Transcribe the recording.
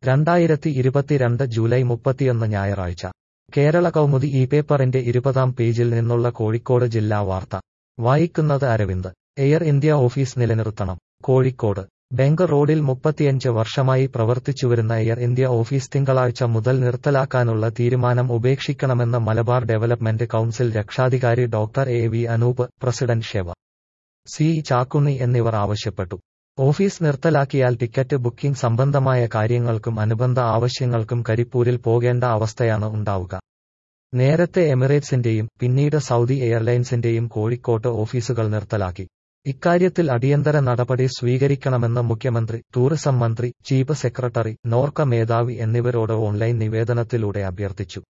രണ്ടായിരത്തി ഇരുപത്തിരണ്ട് ജൂലൈ മുപ്പത്തിയൊന്ന് ഞായറാഴ്ച കേരള കൗമുദി ഈ പേപ്പറിന്റെ ഇരുപതാം പേജിൽ നിന്നുള്ള കോഴിക്കോട് ജില്ലാ വാർത്ത വായിക്കുന്നത് അരവിന്ദ് എയർ ഇന്ത്യ ഓഫീസ് നിലനിർത്തണം കോഴിക്കോട് ബെങ്ക് റോഡിൽ മുപ്പത്തിയഞ്ച് വർഷമായി പ്രവർത്തിച്ചുവരുന്ന എയർ ഇന്ത്യ ഓഫീസ് തിങ്കളാഴ്ച മുതൽ നിർത്തലാക്കാനുള്ള തീരുമാനം ഉപേക്ഷിക്കണമെന്ന് മലബാർ ഡെവലപ്മെന്റ് കൗൺസിൽ രക്ഷാധികാരി doctor A V Anoop president ഷെവ സി ചാക്കുണ്ണി എന്നിവർ ആവശ്യപ്പെട്ടു ഓഫീസ് നിർത്തലാക്കിയാൽ ടിക്കറ്റ് ബുക്കിംഗ് സംബന്ധമായ കാര്യങ്ങൾക്കും അനുബന്ധ ആവശ്യങ്ങൾക്കും കരിപ്പൂരിൽ പോകേണ്ട അവസ്ഥയാണ് ഉണ്ടാവുക നേരത്തെ എമിറേറ്റ്സിന്റെയും പിന്നീട് സൗദി എയർലൈൻസിന്റെയും കോഴിക്കോട്ട് ഓഫീസുകൾ നിർത്തലാക്കി ഇക്കാര്യത്തിൽ അടിയന്തര നടപടി സ്വീകരിക്കണമെന്ന് മുഖ്യമന്ത്രി ടൂറിസം മന്ത്രി ചീഫ് സെക്രട്ടറി നോർക്ക മേധാവി എന്നിവരോട് ഓൺലൈൻ നിവേദനത്തിലൂടെ അഭ്യർത്ഥിച്ചു